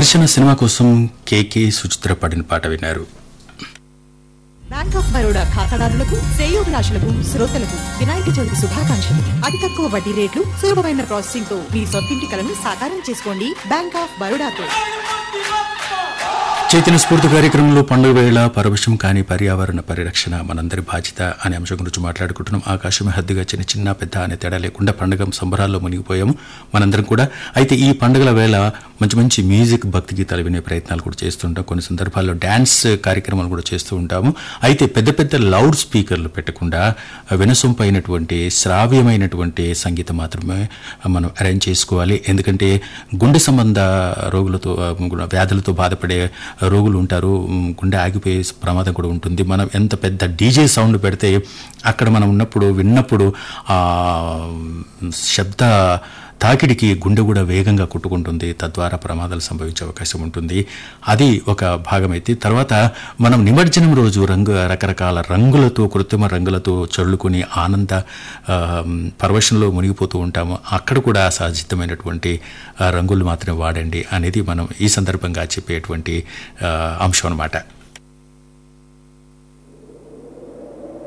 ఘర్షణ సినిమా కోసం కేకే సుచిత్ర పాడిన పాట విన్నారు బ్యాంక్ ఆఫ్ బరోడా ఖాతాదారులకు శ్రేయోభిలాషులకు శ్రోతలకు వినాయక చవితి శుభాకాంక్షలు అతి తక్కువ వడ్డీ రేట్లు సులభమైన ప్రాసెసింగ్ తో మీ సొంతింటి కలను సాకారం చేసుకోండి బ్యాంక్ ఆఫ్ బరోడాతో చైతన్య స్ఫూర్తి కార్యక్రమంలో పండుగ వేళ పరవశం కాని పర్యావరణ పరిరక్షణ మనందరి బాధ్యత అనే అంశం గురించి మాట్లాడుకుంటున్నాం ఆకాశమే హద్దుగా చిన్న చిన్న పెద్ద అనే తేడా లేకుండా పండుగ సంబరాల్లో మునిగిపోయాము మనందరం కూడా అయితే ఈ పండుగల వేళ మంచి మంచి మ్యూజిక్ భక్తి గీతాలు వినే ప్రయత్నాలు కూడా చేస్తుంటాం కొన్ని సందర్భాల్లో డ్యాన్స్ కార్యక్రమాలు కూడా చేస్తూ ఉంటాము అయితే పెద్ద పెద్ద లౌడ్ స్పీకర్లు పెట్టకుండా వినసొంపైనటువంటి శ్రావ్యమైనటువంటి సంగీతం మాత్రమే మనం అరేంజ్ చేసుకోవాలి ఎందుకంటే గుండె సంబంధ రోగులతో ఆ, వ్యాధులతో బాధపడే రోగులు ఉంటారు ఉమ్, గుండె ఆగిపోయే ప్రమాదం కూడా ఉంటుంది మనం ఎంత పెద్ద డీజే సౌండ్ పెడితే అక్కడ మనం ఉన్నప్పుడు విన్నప్పుడు ఆ శబ్ద తాకిడికి గుండె కూడా వేగంగా కొట్టుకుంటుంది తద్వారా ప్రమాదాలు సంభవించే అవకాశం ఉంటుంది అది ఒక భాగమైతే తర్వాత మనం నిమజ్జనం రోజు రంగు రకరకాల రంగులతో కృత్రిమ రంగులతో చల్లుకొని ఆనంద ఆ, పరవశంలో మునిగిపోతూ ఉంటాము అక్కడ కూడా సహజితమైనటువంటి ఆ, రంగులు మాత్రమే వాడండి అనేది మనం ఈ సందర్భంగా చెప్పేటువంటి ఆ, అంశం అనమాట